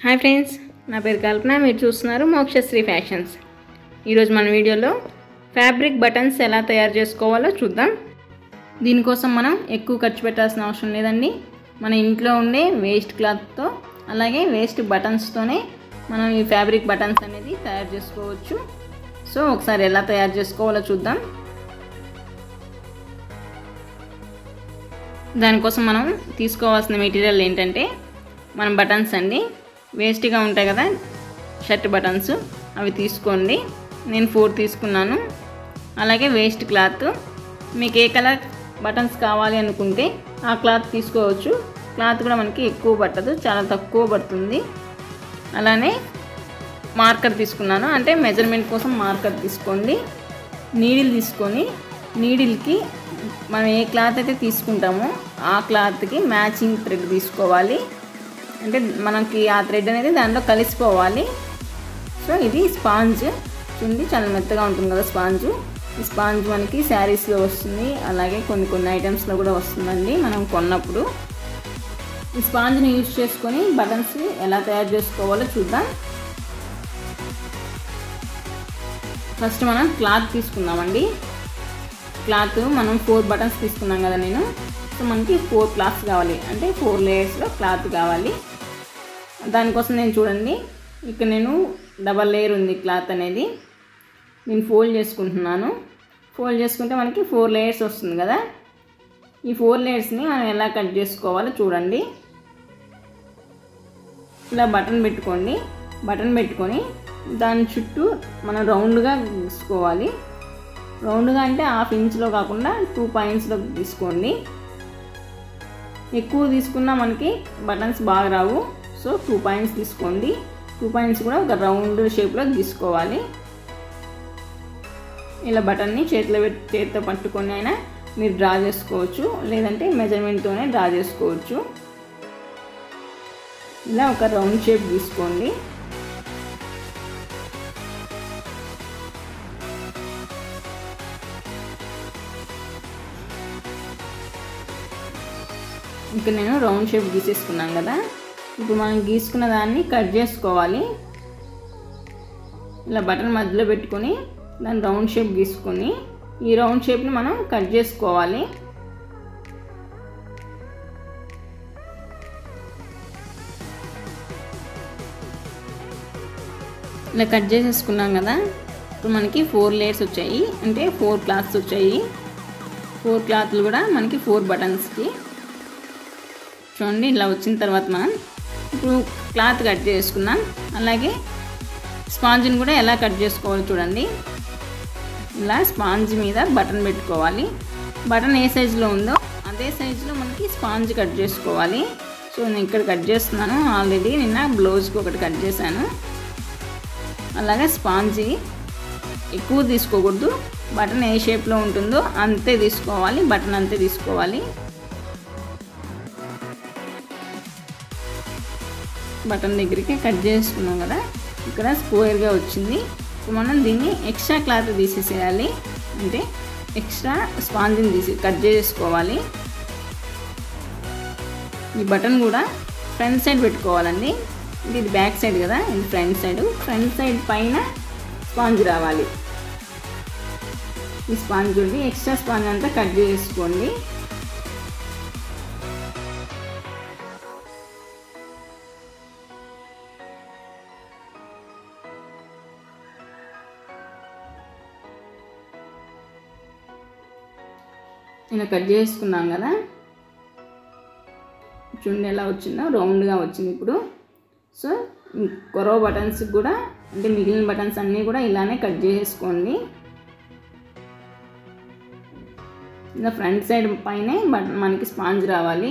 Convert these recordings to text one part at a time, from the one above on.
hi friends నా పేరు కల్పన మీరు చూస్తున్నారు మోక్షశ్రీ ఫ్యాషన్స్ ఈరోజు మన వీడియోలో ఫ్యాబ్రిక్ బటన్స్ ఎలా తయారు చేసుకోవాలో చూద్దాం దీనికోసం మనం ఎక్కువ ఖర్చు పెట్టాల్సిన అవసరం లేదండి మన ఇంట్లో ఉండే వేస్ట్ క్లాత్తో అలాగే వేస్ట్ బటన్స్తోనే మనం ఈ ఫ్యాబ్రిక్ బటన్స్ అనేది తయారు చేసుకోవచ్చు సో ఒకసారి ఎలా తయారు చేసుకోవాలో చూద్దాం దానికోసం మనం తీసుకోవాల్సిన మెటీరియల్ ఏంటంటే మన బటన్స్ అండి వేస్ట్గా ఉంటాయి కదా షర్ట్ బటన్స్ అవి తీసుకోండి నేను ఫోర్ తీసుకున్నాను అలాగే వేస్ట్ క్లాత్ మీకు ఏ కలర్ బటన్స్ కావాలి అనుకుంటే ఆ క్లాత్ తీసుకోవచ్చు క్లాత్ కూడా మనకి ఎక్కువ పట్టదు చాలా తక్కువ పడుతుంది అలానే మార్కర్ తీసుకున్నాను అంటే మెజర్మెంట్ కోసం మార్కర్ తీసుకోండి నీడిల్ తీసుకొని నీడిల్కి మనం ఏ క్లాత్ అయితే తీసుకుంటామో ఆ క్లాత్కి మ్యాచింగ్ థ్రెడ్ తీసుకోవాలి అంటే మనకి ఆ థ్రెడ్ అనేది దాంట్లో కలిసిపోవాలి సో ఇది స్పాంజ్ చూడండి చాలా మెత్తగా ఉంటుంది కదా స్పాంజ్ ఈ స్పాంజ్ మనకి శారీస్లో వస్తుంది అలాగే కొన్ని కొన్ని ఐటమ్స్లో కూడా వస్తుందండి మనం కొన్నప్పుడు ఈ స్పాంజ్ని యూజ్ చేసుకొని బటన్స్ ఎలా తయారు చేసుకోవాలో చూద్దాం ఫస్ట్ మనం క్లాత్ తీసుకుందామండి క్లాత్ మనం ఫోర్ బటన్స్ తీసుకున్నాం కదా నేను సో మనకి ఫోర్ క్లాత్స్ కావాలి అంటే ఫోర్ లేయర్స్లో క్లాత్ కావాలి దానికోసం నేను చూడండి ఇక్కడ నేను డబల్ లేయర్ ఉంది క్లాత్ అనేది నేను ఫోల్డ్ చేసుకుంటున్నాను ఫోల్డ్ చేసుకుంటే మనకి ఫోర్ లేయర్స్ వస్తుంది కదా ఈ ఫోర్ లేయర్స్ని మనం ఎలా కట్ చేసుకోవాలో చూడండి ఇలా బటన్ పెట్టుకోండి బటన్ పెట్టుకొని దాని చుట్టూ మనం రౌండ్గా తీసుకోవాలి రౌండ్గా అంటే హాఫ్ ఇంచ్లో కాకుండా టూ పాయింట్స్లో తీసుకోండి ఎక్కువ తీసుకున్నా మనకి బటన్స్ బాగా రావు సో టూ పాయింట్స్ తీసుకోండి టూ పాయింట్స్ కూడా ఒక రౌండ్ షేప్లో తీసుకోవాలి ఇలా బటన్ని చేతిలో పెట్టి చేతితో పట్టుకొని అయినా మీరు డ్రా చేసుకోవచ్చు లేదంటే మెజర్మెంట్తోనే డ్రా చేసుకోవచ్చు ఇలా ఒక రౌండ్ షేప్ తీసుకోండి ఇక్కడ నేను రౌండ్ షేప్ గీసేసుకున్నాను కదా ఇప్పుడు మనం గీసుకున్న దాన్ని కట్ చేసుకోవాలి ఇలా బటన్ మధ్యలో పెట్టుకొని దాన్ని రౌండ్ షేప్ గీసుకొని ఈ రౌండ్ షేప్ని మనం కట్ చేసుకోవాలి ఇలా కట్ చేసేసుకున్నాం కదా ఇప్పుడు మనకి ఫోర్ లేయర్స్ వచ్చాయి అంటే ఫోర్ క్లాత్స్ వచ్చాయి ఫోర్ క్లాత్లు కూడా మనకి ఫోర్ బటన్స్కి చూడండి ఇలా వచ్చిన తర్వాత మనం ఇప్పుడు క్లాత్ కట్ చేసుకున్నాం అలాగే స్పాంజ్ని కూడా ఎలా కట్ చేసుకోవాలో చూడండి ఇలా స్పాంజ్ మీద బటన్ పెట్టుకోవాలి బటన్ ఏ సైజులో ఉందో అదే సైజులో మనకి స్పాంజ్ కట్ చేసుకోవాలి సో నేను ఇక్కడ కట్ చేస్తున్నాను ఆల్రెడీ నిన్న బ్లౌజ్కి ఒకటి కట్ చేశాను అలాగే స్పాంజీ ఎక్కువ తీసుకోకూడదు బటన్ ఏ షేప్లో ఉంటుందో అంతే తీసుకోవాలి బటన్ అంతే తీసుకోవాలి బటన్ దగ్గరికి కట్ చేసుకున్నాం కదా ఇక్కడ స్క్వేర్గా వచ్చింది ఇప్పుడు మనం దీన్ని ఎక్స్ట్రా క్లాత్ తీసేసేయాలి అంటే ఎక్స్ట్రా స్పాంజిని తీసి కట్ చేసుకోవాలి ఈ బటన్ కూడా ఫ్రంట్ సైడ్ పెట్టుకోవాలండి ఇది ఇది బ్యాక్ సైడ్ కదా ఇది ఫ్రంట్ సైడ్ ఫ్రంట్ సైడ్ పైన స్పాంజ్ రావాలి ఈ స్పాంజ్ ఉండి ఎక్స్ట్రా స్పాంజ్ అంతా కట్ చేసుకోండి ఇలా కట్ చేసుకున్నాం కదా చూడండి ఎలా వచ్చిందో రౌండ్గా వచ్చింది ఇప్పుడు సో కొరవ బటన్స్ కూడా అంటే మిగిలిన బటన్స్ అన్నీ కూడా ఇలానే కట్ చేసేసుకోండి ఇలా ఫ్రంట్ సైడ్ పైనే బటన్ మనకి స్పాంజ్ రావాలి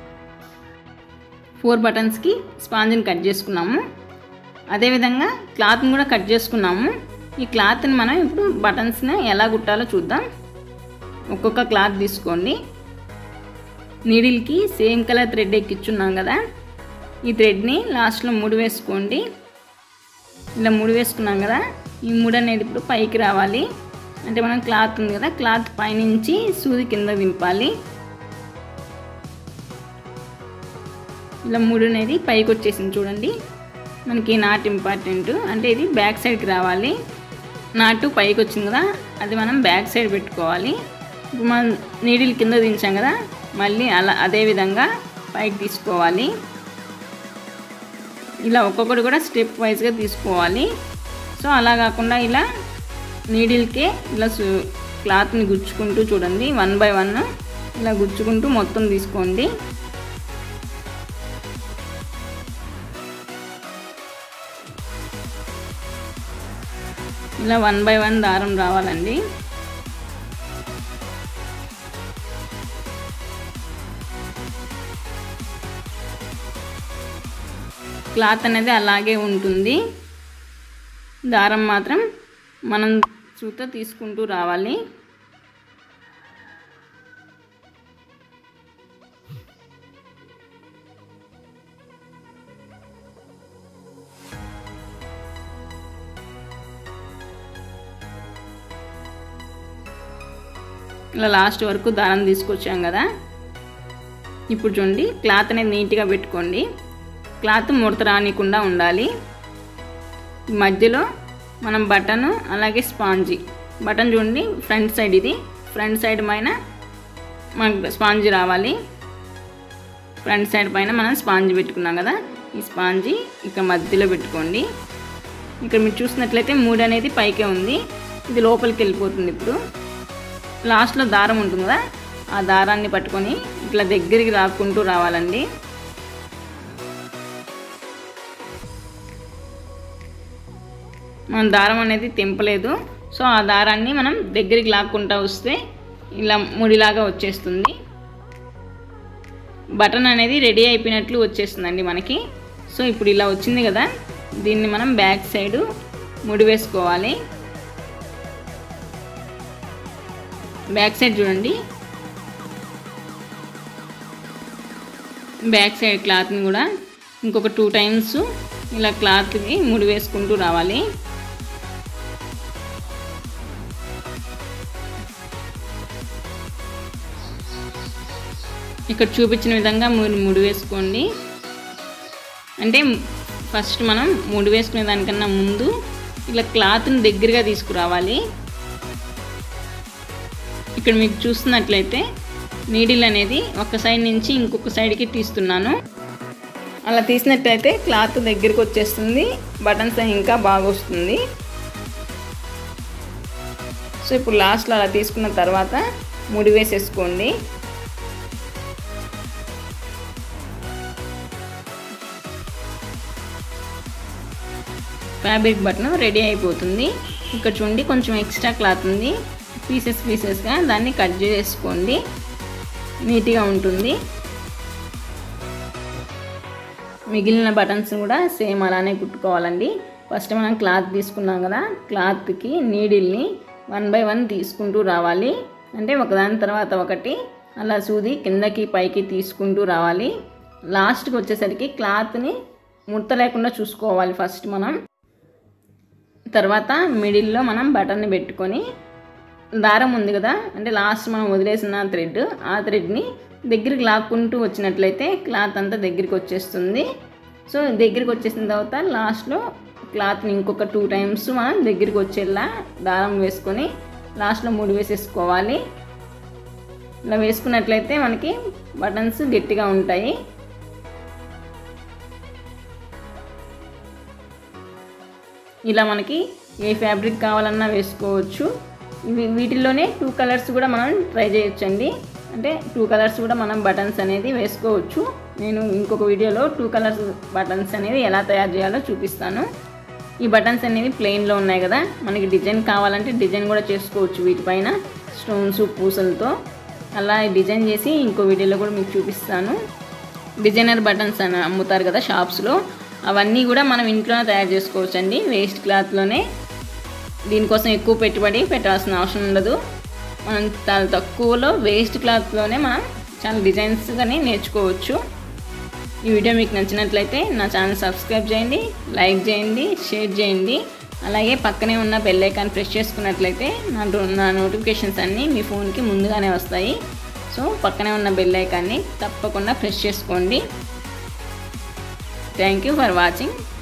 ఫోర్ బటన్స్కి స్పాంజ్ని కట్ చేసుకున్నాము అదేవిధంగా క్లాత్ని కూడా కట్ చేసుకున్నాము ఈ క్లాత్ని మనం ఇప్పుడు బటన్స్ని ఎలా కుట్టాలో చూద్దాం ఒక్కొక్క క్లాత్ తీసుకోండి నీడిల్కి సేమ్ కలర్ థ్రెడ్ ఎక్కించున్నాం కదా ఈ థ్రెడ్ని లాస్ట్లో ముడి వేసుకోండి ఇలా ముడి వేసుకున్నాం కదా ఈ ముడి అనేది ఇప్పుడు పైకి రావాలి అంటే మనం క్లాత్ ఉంది కదా క్లాత్ పైనుంచి సూది కింద దింపాలి ఇలా ముడి అనేది పైకి వచ్చేసింది చూడండి మనకి నాట్ ఇంపార్టెంట్ అంటే ఇది బ్యాక్ సైడ్కి రావాలి నాటు పైకి వచ్చింది కదా అది మనం బ్యాక్ సైడ్ పెట్టుకోవాలి ఇప్పుడు మనం నీడిల్ కింద దించాం కదా మళ్ళీ అలా అదే విధంగా పైకి తీసుకోవాలి ఇలా ఒక్కొక్కటి కూడా స్టెప్ వైజ్గా తీసుకోవాలి సో అలా కాకుండా ఇలా నీడిల్కే ఇలా సు- క్లాత్ని గుచ్చుకుంటూ చూడండి వన్ బై వన్ ఇలా గుచ్చుకుంటూ మొత్తం తీసుకోండి ఇలా వన్ బై వన్ దారం రావాలండి క్లాత్ అనేది అలాగే ఉంటుంది దారం మాత్రం మనం సూత తీసుకుంటూ రావాలి ఇలా లాస్ట్ వరకు దారం తీసుకొచ్చాం కదా ఇప్పుడు చూడండి క్లాత్ అనేది నీట్గా పెట్టుకోండి క్లాత్ ముడత రానికుండా ఉండాలి ఈ మధ్యలో మనం బటన్ అలాగే స్పాంజీ బటన్ చూడండి ఫ్రంట్ సైడ్ ఇది ఫ్రంట్ సైడ్ పైన మనకు స్పాంజీ రావాలి ఫ్రంట్ సైడ్ పైన మనం స్పాంజీ పెట్టుకున్నాం కదా ఈ స్పాంజీ ఇక్కడ మధ్యలో పెట్టుకోండి ఇక్కడ మీరు చూసినట్లయితే మూడు అనేది పైకే ఉంది ఇది లోపలికి వెళ్ళిపోతుంది ఇప్పుడు లాస్ట్లో దారం ఉంటుంది కదా ఆ దారాన్ని పట్టుకొని ఇట్లా దగ్గరికి రాకుంటూ రావాలండి మనం దారం అనేది తెంపలేదు సో ఆ దారాన్ని మనం దగ్గరికి లాక్కుంటా వస్తే ఇలా ముడిలాగా వచ్చేస్తుంది బటన్ అనేది రెడీ అయిపోయినట్లు వచ్చేస్తుందండి మనకి సో ఇప్పుడు ఇలా వచ్చింది కదా దీన్ని మనం బ్యాక్ సైడు ముడి వేసుకోవాలి బ్యాక్ సైడ్ చూడండి బ్యాక్ సైడ్ క్లాత్ని కూడా ఇంకొక టూ టైమ్స్ ఇలా క్లాత్కి ముడి వేసుకుంటూ రావాలి ఇక్కడ చూపించిన విధంగా మీరు ముడి వేసుకోండి అంటే ఫస్ట్ మనం ముడి వేసుకునే దానికన్నా ముందు ఇలా క్లాత్ని దగ్గరగా తీసుకురావాలి ఇక్కడ మీకు చూస్తున్నట్లయితే నీడిల్ అనేది ఒక సైడ్ నుంచి ఇంకొక సైడ్కి తీస్తున్నాను అలా తీసినట్లయితే క్లాత్ దగ్గరికి వచ్చేస్తుంది బటన్స్ ఇంకా బాగా వస్తుంది సో ఇప్పుడు లాస్ట్లో అలా తీసుకున్న తర్వాత ముడి వేసేసుకోండి ఫ్యాబ్రిక్ బటన్ రెడీ అయిపోతుంది ఇక్కడ చూడండి కొంచెం ఎక్స్ట్రా క్లాత్ ఉంది పీసెస్ పీసెస్గా దాన్ని కట్ చేసుకోండి నీట్గా ఉంటుంది మిగిలిన బటన్స్ కూడా సేమ్ అలానే కుట్టుకోవాలండి ఫస్ట్ మనం క్లాత్ తీసుకున్నాం కదా క్లాత్కి నీడిల్ని వన్ బై వన్ తీసుకుంటూ రావాలి అంటే ఒకదాని తర్వాత ఒకటి అలా సూది కిందకి పైకి తీసుకుంటూ రావాలి లాస్ట్కి వచ్చేసరికి క్లాత్ని ముడత లేకుండా చూసుకోవాలి ఫస్ట్ మనం తర్వాత మిడిల్లో మనం బటన్ని పెట్టుకొని దారం ఉంది కదా అంటే లాస్ట్ మనం వదిలేసిన థ్రెడ్ ఆ థ్రెడ్ని దగ్గరికి లాక్కుంటూ వచ్చినట్లయితే క్లాత్ అంతా దగ్గరికి వచ్చేస్తుంది సో దగ్గరికి వచ్చేసిన తర్వాత లాస్ట్లో క్లాత్ని ఇంకొక టూ టైమ్స్ మనం దగ్గరికి వచ్చేలా దారం వేసుకొని లాస్ట్లో ముడి వేసేసుకోవాలి ఇలా వేసుకున్నట్లయితే మనకి బటన్స్ గట్టిగా ఉంటాయి ఇలా మనకి ఏ ఫ్యాబ్రిక్ కావాలన్నా వేసుకోవచ్చు ఇవి వీటిల్లోనే టూ కలర్స్ కూడా మనం ట్రై చేయొచ్చండి అంటే టూ కలర్స్ కూడా మనం బటన్స్ అనేది వేసుకోవచ్చు నేను ఇంకొక వీడియోలో టూ కలర్స్ బటన్స్ అనేది ఎలా తయారు చేయాలో చూపిస్తాను ఈ బటన్స్ అనేవి ప్లెయిన్లో ఉన్నాయి కదా మనకి డిజైన్ కావాలంటే డిజైన్ కూడా చేసుకోవచ్చు వీటిపైన స్టోన్స్ పూసలతో అలా డిజైన్ చేసి ఇంకో వీడియోలో కూడా మీకు చూపిస్తాను డిజైనర్ బటన్స్ అని అమ్ముతారు కదా షాప్స్లో అవన్నీ కూడా మనం ఇంట్లోనే తయారు చేసుకోవచ్చు అండి వేస్ట్ క్లాత్లోనే దీనికోసం ఎక్కువ పెట్టుబడి పెట్టాల్సిన అవసరం ఉండదు మనం చాలా తక్కువలో వేస్ట్ క్లాత్లోనే మనం చాలా డిజైన్స్ కానీ నేర్చుకోవచ్చు ఈ వీడియో మీకు నచ్చినట్లయితే నా ఛానల్ సబ్స్క్రైబ్ చేయండి లైక్ చేయండి షేర్ చేయండి అలాగే పక్కనే ఉన్న బెల్ ఐకాన్ ప్రెస్ చేసుకున్నట్లయితే నా నా నోటిఫికేషన్స్ అన్నీ మీ ఫోన్కి ముందుగానే వస్తాయి సో పక్కనే ఉన్న బెల్ ఐకాన్ని తప్పకుండా ప్రెస్ చేసుకోండి థ్యాంక్ యూ ఫర్ వాచింగ్